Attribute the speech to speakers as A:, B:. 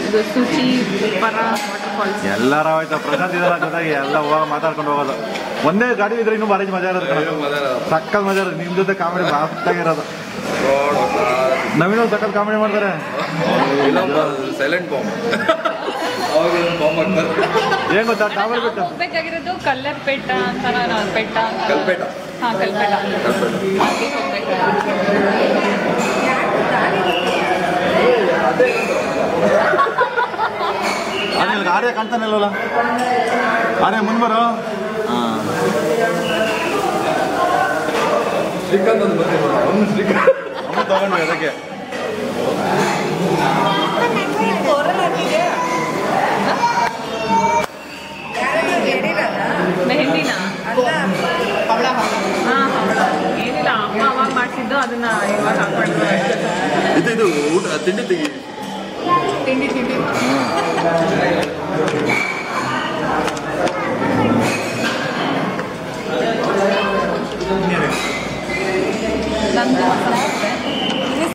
A: ಇದು ಸುಚಿ ಪರ water falls
B: ಎಲ್ಲಾರ ಹೋಯ್ತು ಪ್ರಶಾಂತ್ ಇದರ ಜೊತೆಗೆ ಎಲ್ಲ ಹೋಗ ಮಾತಾಡ್ಕೊಂಡು ಹೋಗೋದು ಒಂದೇ ಗಾಡಿ ಇದ್ರೆ ಇನ್ನೂ ಭಾರಿ ಮಜಾ ಇರೋದು ಕಣೋ. ಸಕ್ಕತ್ ಮಜಾ ಇರೋದು ನಿಮ್ ಜೊತೆ ಕಾಮಿಡಿ ಮಸ್ತಾಗಿರೋದು ನವೀನ್ ಸಕ್ಕತ್ ಕಾಮಿಡಿ ಮಾಡ್ತಾರೆ
C: ಸೈಲೆಂಟ್ ಬಾಂಬ್ ಅವಾಗ ಬಾಂಬ್ ಹಾಕ್ತಾರೆ
B: ಏನ್ ಗೊತ್ತಾ ಟಾವಲ್ ಬಿಟ್ಟು
A: ಹೋಗ್ಬೇಕಾಗಿರೋದು ಕಲ್ಲರ್ ಪೆಟ್ಟ ಅಂತ ಪೆಟ್ಟ ಅಂತ
C: ಕಲ್ಪೇಟ.
A: ಹಾ ಕಲ್ಪೇಟ ಅಲ್ಲಿಗೆ ಹೋಗ್ಬೇಕು
B: ಅದೇ ಇಲ್ಲಿ ಆರ್ಯ ಕಾಣ್ತಾನೆ ಇಲ್ವಲ್ಲ ಆರ್ಯ ಮುಂದ್ಬರು
C: ಶ್ರೀಕಾಂತ್ ಅಂತ ಬರ್ತೀನಿ ಅವ್ನು ಶ್ರೀಕಾಂತ್
B: ಒಮ್ಮೆ ತಗೊಂಡ್ವಿ ಅದಕ್ಕೆ
A: ಮೆಹಂದಿನ ಹಾ ಹೌದಾ ಏನಿಲ್ಲ ಅಮ್ಮ ಅವಾಗ ಮಾಡ್ತಿದ್ದು ಅದನ್ನ ಇವಾಗ ಹಾಕೊಂಡು
C: ಇದು ಇದು ಊಟ ತಿಂಡಿ ತೆಗಿ
A: ತಿಂಡಿ ತಿಂಡಿ ನಂದು